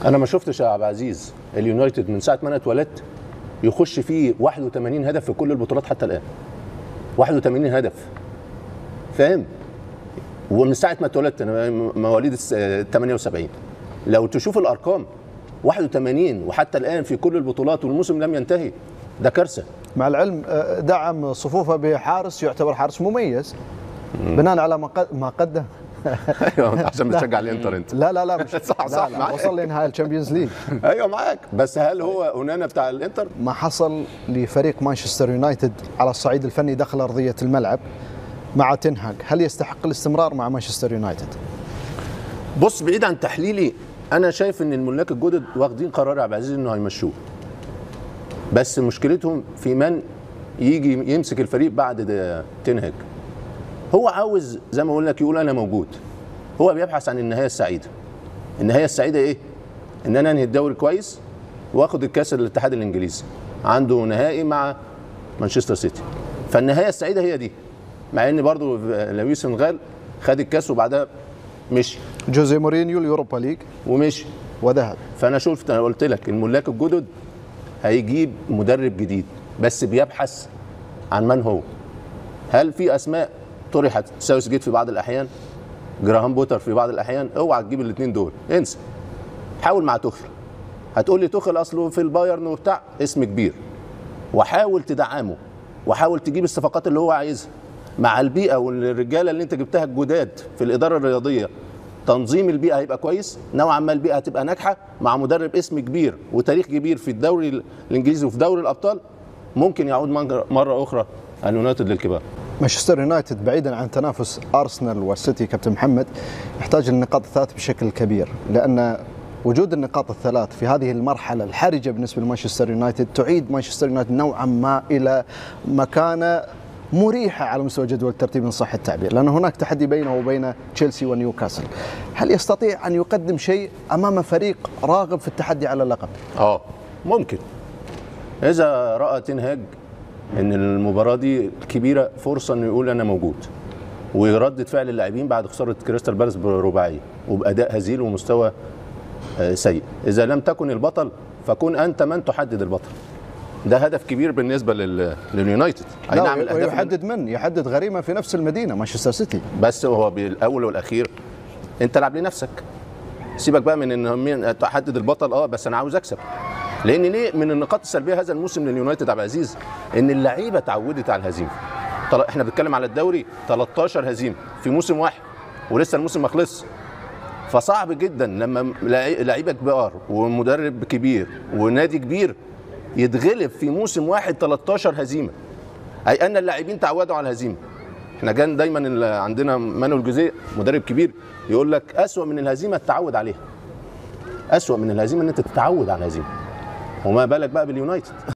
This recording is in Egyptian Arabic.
انا ما شفتش يا عبد العزيز اليونايتد من ساعه ما انا اتولدت يخش فيه 81 هدف في كل البطولات حتى الان 81 هدف فاهم ومن ساعه ما اتولدت انا مواليد الس- آه، 78 لو تشوف الارقام 81 وحتى الان في كل البطولات والموسم لم ينتهي ده كارثه مع العلم آه، دعم صفوفه بحارس يعتبر حارس مميز بناء على ما قد- ما قدم ايوه عشان بتشجع الانتر انت لا لا لا مش صح، لا صح، لا معاك. وصل لنهائي الشامبيونز ليج ايوه معاك بس هل هو اونانا بتاع الانتر ما حصل لفريق مانشستر يونايتد على الصعيد الفني داخل ارضيه الملعب مع تنهاج هل يستحق الاستمرار مع مانشستر يونايتد بص بعيد عن تحليلي انا شايف ان الملاك الجدد واخدين قرار يا عبد العزيز انه هيمشوه بس مشكلتهم في من يجي يمسك الفريق بعد ده تنهج هو عاوز زي ما اقول لك يقول انا موجود هو بيبحث عن النهايه السعيده النهايه السعيده ايه ان انا انهي الدوري كويس واخد الكاس الاتحاد الانجليزي عنده نهائي مع مانشستر سيتي فالنهايه السعيده هي دي مع ان برضو لويس فنغال خد الكاس وبعدها مشي جوزي مورينيو اليوروبا ليج ومشي وذهب فانا شفت انا قلت لك الملاك الجدد هيجيب مدرب جديد بس بيبحث عن من هو هل في اسماء طرحت ساوث جيت في بعض الاحيان جراهام بوتر في بعض الاحيان اوعى تجيب الاثنين دول انسى حاول مع تخل هتقول لي تخل اصله في البايرن وبتاع اسم كبير وحاول تدعمه وحاول تجيب الصفقات اللي هو عايزها مع البيئه والرجاله اللي انت جبتها الجداد في الاداره الرياضيه تنظيم البيئه هيبقى كويس نوعا ما البيئه هتبقى ناجحه مع مدرب اسم كبير وتاريخ كبير في الدوري الانجليزي وفي دوري الابطال ممكن يعود مر- مره اخرى اليونايتد للكبار مانشستر يونايتد بعيدا عن تنافس ارسنال والسيتي كابتن محمد يحتاج النقاط الثلاث بشكل كبير لان وجود النقاط الثلاث في هذه المرحله الحرجه بالنسبه لمانشستر يونايتد تعيد مانشستر يونايتد نوعا ما الى مكانه مريحه على مستوى جدول الترتيب ان صح التعبير لان هناك تحدي بينه وبين تشيلسي ونيوكاسل هل يستطيع ان يقدم شيء امام فريق راغب في التحدي على اللقب اه ممكن اذا راى تنهاج ان المباراه دي كبيره فرصه انه يقول انا موجود وردة فعل اللاعبين بعد خساره كريستال بالاس برباعيه وباداء هزيل ومستوى آه، سيء اذا لم تكن البطل فكن انت من تحدد البطل ده هدف كبير بالنسبه لل... لليونايتد اي لا نعم الاهداف ويحدد من يحدد غريمه في نفس المدينه مانشستر سيتي بس هو بالاول والاخير انت لعب لنفسك سيبك بقى من ان مين تحدد البطل اه بس انا عاوز اكسب لان ليه من النقاط السلبيه هذا الموسم لليونايتد عبد العزيز ان اللعيبه اتعودت على الهزيمه طل- احنا بنتكلم على الدوري 13 هزيمه في موسم واحد ولسه الموسم ما خلصش فصعب جدا لما لعي- لعيبه كبار ومدرب كبير ونادي كبير يتغلب في موسم واحد 13 هزيمه اي ان اللاعبين تعودوا على الهزيمه احنا كان دايما ال- عندنا مانويل جوزيه مدرب كبير يقول لك اسوا من الهزيمه التعود عليها اسوا من الهزيمه ان انت تتعود على الهزيمه وما بالك بقى باليونايتد